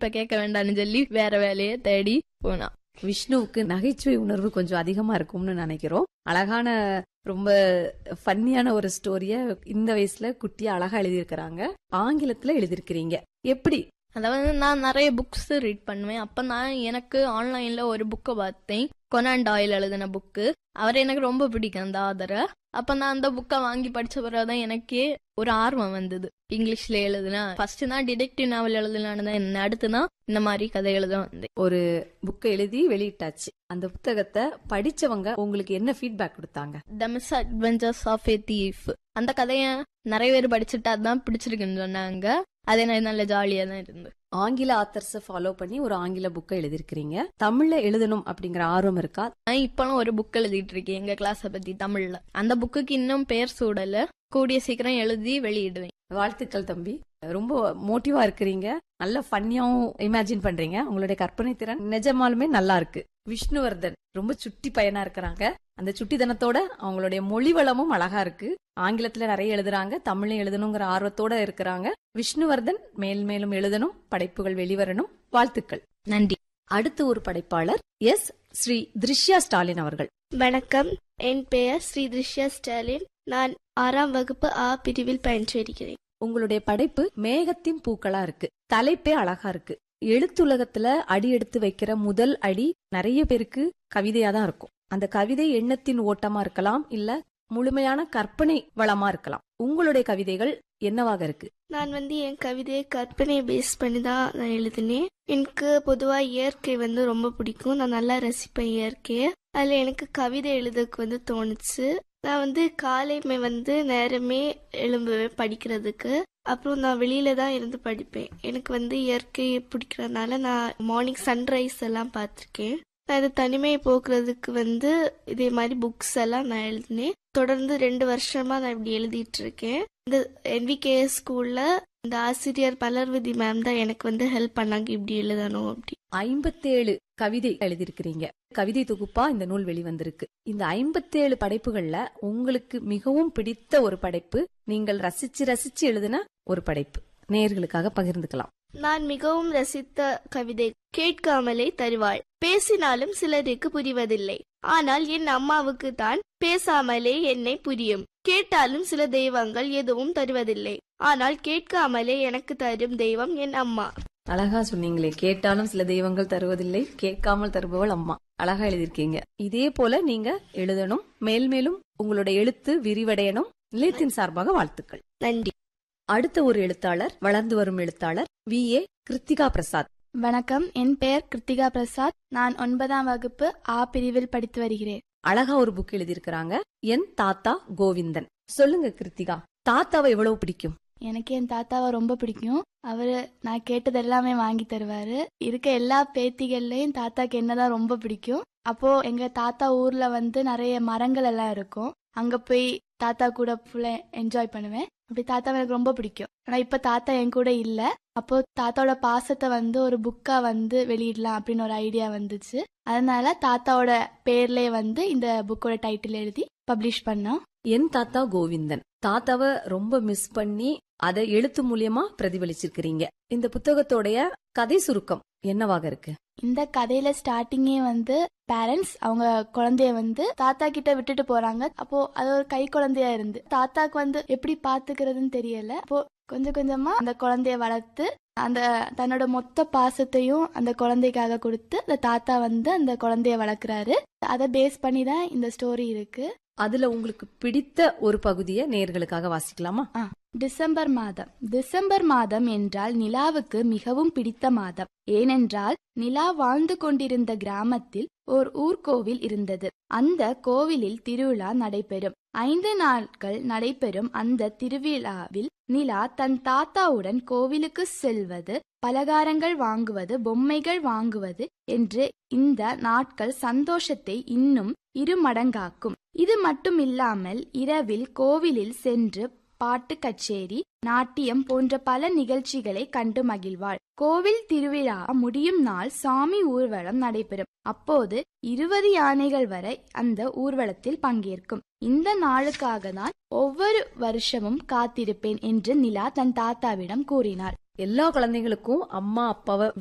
படிப்பை கேட்க வேண்டாம்னு சொல்லி வேற வேலையை தேடி போனா விஷ்ணுவுக்கு நகைச்சுவை உணர்வு கொஞ்சம் அதிகமா இருக்கும்னு நினைக்கிறோம் அழகான ரொம்ப ஃபன்னியான ஒரு ஸ்டோரிய இந்த வயசுல குட்டியா அழகா எழுதியிருக்கிறாங்க ஆங்கிலத்துல எழுதியிருக்கிறீங்க எப்படி அதாவது நான் நிறைய புக்ஸ் ரீட் பண்ணுவேன் அப்ப நான் எனக்கு ஆன்லைன்ல ஒரு புக்கை பார்த்தேன் கொனான் டாயில் எழுதின புக்கு அவர் எனக்கு ரொம்ப பிடிக்கும் அந்த ஆதரை அப்ப நான் அந்த புக்கை வாங்கி படிச்ச பிறகுதான் எனக்கே ஒரு ஆர்வம் வந்தது இங்கிலீஷ்ல எழுதுனா ஃபர்ஸ்ட் நான் டிடெக்டிவ் நாவல் எழுதலான்னு தான் என்ன அடுத்து தான் இந்த மாதிரி கதை எழுத வந்தேன் ஒரு புக்கை எழுதி வெளியிட்டாச்சு அந்த புத்தகத்தை படிச்சவங்க உங்களுக்கு என்ன ஃபீட்பேக் கொடுத்தாங்க the misadventures of a thief அந்த கதைய நிறைய பேர் படிச்சுட்டு அதான் பிடிச்சிருக்குன்னு சொன்னாங்க அது எனக்கு நல்ல ஜாலியா தான் இருந்து ஆங்கில ஆத்தர்ஸ ஃபாலோ பண்ணி ஒரு ஆங்கில புக்கை எழுதியிருக்கிறீங்க தமிழ்ல எழுதணும் அப்படிங்கிற ஆர்வம் இருக்கா நான் இப்பெல்லாம் ஒரு புக் எழுதிட்டு இருக்கேன் எங்க கிளாஸ பத்தி தமிழ்ல அந்த புக்குக்கு இன்னும் பேர் சூடல கூடிய சீக்கிரம் எழுதி வெளியிடுவேன் வாழ்த்துக்கள் தம்பி ரொம்ப மோட்டிவா இருக்கிறீங்க நல்ல ஃபன்னியாவும் இமேஜின் பண்றீங்க உங்களுடைய கற்பனை திறன் நிஜமாலுமே நல்லா இருக்கு விஷ்ணுவர்தன் ரொம்ப சுட்டி பையனா இருக்கிறாங்க அந்த சுட்டித்தனத்தோட அவங்களுடைய மொழி வளமும் அழகா இருக்கு ஆங்கிலத்துல நிறைய எழுதுறாங்க தமிழ்லையும் எழுதணுங்கிற ஆர்வத்தோட இருக்கிறாங்க விஷ்ணுவர்தன் மேல் மேலும் எழுதணும் படைப்புகள் வெளிவரணும் வாழ்த்துக்கள் நன்றி அடுத்து ஒரு படைப்பாளர் எஸ் ஸ்ரீ திருஷ்யா ஸ்டாலின் அவர்கள் வணக்கம் என் பெயர் ஸ்ரீ திருஷ்யா ஸ்டாலின் நான் ஆறாம் வகுப்பு ஆ பிரிவில் பயின்று வருகிறேன் உங்களுடைய படைப்பு மேகத்தின் பூக்களா இருக்கு தலைப்பே அழகா இருக்கு எழுத்துலகத்துல அடி எடுத்து வைக்கிற முதல் அடி நிறைய பேருக்கு கவிதையா தான் இருக்கும் அந்த கவிதை எண்ணத்தின் ஓட்டமா இருக்கலாம் இல்ல முழுமையான கற்பனை வளமா இருக்கலாம் உங்களுடைய கவிதைகள் என்னவாக இருக்கு நான் வந்து என் கவிதையை கற்பனையை பேஸ் பண்ணி தான் நான் எழுதினேன் எனக்கு பொதுவாக இயற்கை வந்து ரொம்ப பிடிக்கும் நான் நல்லா ரசிப்பேன் இயற்கையை அதில் எனக்கு கவிதை எழுதக்கு வந்து தோணுச்சு நான் வந்து காலைமை வந்து நேரமே எழும்புவேன் படிக்கிறதுக்கு அப்புறம் நான் வெளியில தான் இருந்து படிப்பேன் எனக்கு வந்து இயற்கையை பிடிக்கிறதுனால நான் மார்னிங் சன்ரைஸ் எல்லாம் பார்த்துருக்கேன் நான் இது தனிமையை போக்குறதுக்கு வந்து இதே மாதிரி புக்ஸ் எல்லாம் நான் எழுதினேன் தொடர்ந்து ரெண்டு வருஷமா நான் இப்படி எழுதிட்டு இருக்கேன் இந்த என்விகேஎஸ் ஸ்கூல்ல இந்த ஆசிரியர் மலர்வதி மேம் தான் எனக்கு வந்து ஹெல்ப் பண்ணாங்க இப்படி எழுதணும் அப்படி ஐம்பத்தேழு கவிதை எழுதியிருக்கிறீங்க கவிதை தொகுப்பா இந்த நூல் வெளிவந்திருக்கு இந்த ஐம்பத்தேழு படைப்புகள்ல உங்களுக்கு மிகவும் பிடித்த ஒரு படைப்பு நீங்கள் ரசிச்சு ரசிச்சு எழுதின ஒரு படைப்பு நேயர்களுக்காக பகிர்ந்துக்கலாம் நான் மிகவும் ரசித்த கவிதை கேட்காமலே தருவாள் பேசினாலும் சிலருக்கு புரிவதில்லை ஆனால் என் அம்மாவுக்கு தான் பேசாமலே என்னை புரியும் கேட்டாலும் சில தெய்வங்கள் எதுவும் தருவதில்லை ஆனால் கேட்காமலே எனக்கு தரும் தெய்வம் என் அம்மா அழகா சொன்னீங்களே கேட்டாலும் சில தெய்வங்கள் தருவதில்லை கேட்காமல் தருபவள் அம்மா அழகா எழுதியிருக்கீங்க இதே போல நீங்க எழுதணும் மேல் மேலும் உங்களுடைய எழுத்து விரிவடையணும் நிலையத்தின் சார்பாக வாழ்த்துக்கள் நன்றி அடுத்த ஒரு எழுத்தாளர் வளர்ந்து வரும் எழுத்தாளர் வி ஏ கிருத்திகா பிரசாத் வணக்கம் என் பெயர் கிருத்திகா பிரசாத் நான் ஒன்பதாம் வகுப்பு ஆ பிரிவில் படித்து வருகிறேன் அழகா ஒரு புக் எழுதியிருக்கிறாங்க என் தாத்தா கோவிந்தன் சொல்லுங்க கிருத்திகா தாத்தாவை எவ்வளவு பிடிக்கும் எனக்கு என் தாத்தாவை ரொம்ப பிடிக்கும் அவரு நான் கேட்டது எல்லாமே வாங்கி தருவாரு இருக்க எல்லா பேத்திகள்லயும் தாத்தாக்கு என்னதான் ரொம்ப பிடிக்கும் அப்போ எங்க தாத்தா ஊர்ல வந்து நிறைய மரங்கள் எல்லாம் இருக்கும் அங்க போய் தாத்தா கூட ஃபுல்லா என்ஜாய் பண்ணுவேன் அப்படி தாத்தா எனக்கு ரொம்ப பிடிக்கும் ஆனா இப்ப தாத்தா என் கூட இல்ல அப்போ தாத்தாவோட பாசத்தை வந்து ஒரு புக்கா வந்து வெளியிடலாம் அப்படின்னு ஒரு ஐடியா வந்துச்சு அதனால தாத்தாவோட பேர்லயே வந்து இந்த புக்கோட டைட்டில் எழுதி பப்ளிஷ் பண்ணோம் என் தாத்தா கோவிந்தன் தாத்தாவை ரொம்ப மிஸ் பண்ணி அதை எழுத்து மூலியமா பிரதிபலிச்சிருக்கிறீங்க இந்த புத்தகத்தோடைய கதை சுருக்கம் என்னவாக இருக்கு இந்த கதையில ஸ்டார்டிங்கே வந்து பேரண்ட்ஸ் அவங்க குழந்தைய வந்து தாத்தா கிட்ட விட்டுட்டு போறாங்க அப்போ அது ஒரு கை குழந்தையா இருந்து தாத்தாக்கு வந்து எப்படி பாத்துக்கிறதுன்னு தெரியல அப்போ கொஞ்சம் கொஞ்சமா அந்த குழந்தைய வளர்த்து அந்த தன்னோட மொத்த பாசத்தையும் அந்த குழந்தைக்காக கொடுத்து அந்த தாத்தா வந்து அந்த குழந்தைய வளர்க்குறாரு அதை பேஸ் பண்ணி தான் இந்த ஸ்டோரி இருக்கு அதுல உங்களுக்கு பிடித்த ஒரு பகுதியை நேர்களுக்காக வாசிக்கலாமா டிசம்பர் மாதம் டிசம்பர் மாதம் என்றால் நிலாவுக்கு மிகவும் பிடித்த மாதம் ஏனென்றால் நிலா வாழ்ந்து கொண்டிருந்த கிராமத்தில் ஓர் ஊர்கோவில் இருந்தது அந்த கோவிலில் திருவிழா நடைபெறும் ஐந்து நாட்கள் நடைபெறும் அந்த திருவிழாவில் நிலா தன் தாத்தாவுடன் கோவிலுக்கு செல்வது பலகாரங்கள் வாங்குவது பொம்மைகள் வாங்குவது என்று இந்த நாட்கள் சந்தோஷத்தை இன்னும் இருமடங்காக்கும் இது மட்டுமில்லாமல் இரவில் கோவிலில் சென்று பாட்டு கச்சேரி நாட்டியம் போன்ற பல நிகழ்ச்சிகளை கண்டு மகிழ்வாள் கோவில் திருவிழா முடியும் நாள் சாமி ஊர்வலம் நடைபெறும் அப்போது இருபது யானைகள் வரை அந்த ஊர்வலத்தில் பங்கேற்கும் இந்த நாளுக்காக தான் ஒவ்வொரு வருஷமும் காத்திருப்பேன் என்று நிலா தன் தாத்தாவிடம் கூறினார் எல்லா குழந்தைகளுக்கும் அம்மா அப்பாவை